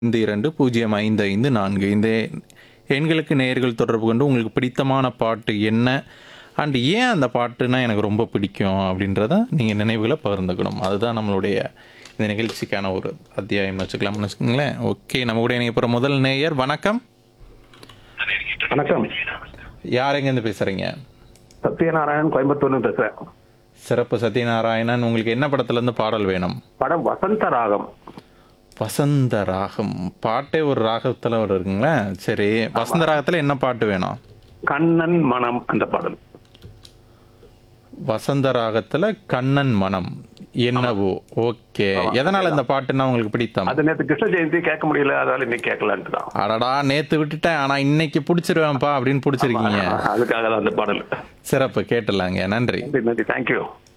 ஐந்து இரண்டு பூஜ்ஜியம் ஐந்து ஐந்து நான்கு இந்த எண்களுக்கு நேயர்கள் தொடர்பு கொண்டு உங்களுக்கு பிடித்தமான பாட்டு என்ன அண்ட் ஏன் அந்த பாட்டுனா எனக்கு ரொம்ப பிடிக்கும் அப்படின்றத நீங்கள் நினைவுகளை பகிர்ந்துக்கணும் அதுதான் நம்மளுடைய இந்த நிகழ்ச்சிக்கான ஒரு அத்தியாயம் வச்சுக்கலாம்னு வச்சுக்கோங்களேன் ஓகே நம்ம கூட இணைய போகிற முதல் நேயர் வணக்கம் வணக்கம் யார் எங்கேருந்து பேசுகிறீங்க சத்யநாராயணன் கோயம்புத்தூர்னு பேசுறேன் சிறப்பு சத்யநாராயணன் உங்களுக்கு என்ன படத்துலேருந்து பாடல் வேணும் படம் வசந்த ராகம் வசந்த ராகம் பாட்டே ஒரு ராகத்தில் ஒரு இருக்குங்களே சரி வசந்த ராகத்தில் என்ன பாட்டு வேணும் கண்ணன் மனம் அந்த பாடல் வசந்த ராகத்துல கண்ணன் மனம் என்னவோ ஓகே எதனால இந்த பாட்டுன்னா உங்களுக்கு பிடித்தம் அது நேற்று கிருஷ்ண ஜெயந்தி கேட்க முடியல அதனால இன்னைக்கு கேட்கலான்ட்டு தான் அடடா நேத்து விட்டுட்டேன் ஆனா இன்னைக்கு பிடிச்சிருவேன்ப்பா அப்படின்னு பிடிச்சிருக்கீங்க அதுக்காக தான் அந்த பாடல் சிறப்பு கேட்டுலாங்க நன்றி நன்றி நன்றி தேங்க்யூ